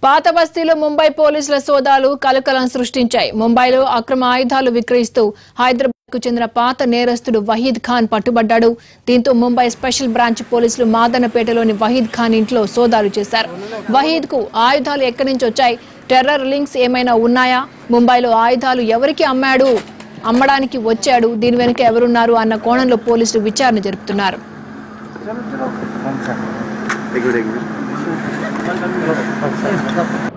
పాత బస్తీలో ముంబై పోలీసుల సోదాలు కలకలం సృష్టించాయి ముంబైలో అక్రమ ఆయుధాలు విక్రయిస్తూ హైదరాబాద్ కు చెందిన పాత నేరస్తుడు వహీద్ ఖాన్ పట్టుబడ్డాడు దీంతో ముంబై స్పెషల్ బ్రాంచ్ పోలీసులు మాదనపేటలోని వహీద్ ఖాన్ ఇంట్లో సోదాలు చేశారు వహీద్ కు ఆయుధాలు ఎక్కడి నుంచి వచ్చాయి టెర్రర్ లింక్స్ ఏమైనా ఉన్నాయా ముంబైలో ఆయుధాలు ఎవరికి అమ్మాడు అమ్మడానికి వచ్చాడు దీని వెనుక ఎవరున్నారు అన్న కోణంలో పోలీసులు విచారణ జరుపుతున్నారు एक मिनट एक मिनट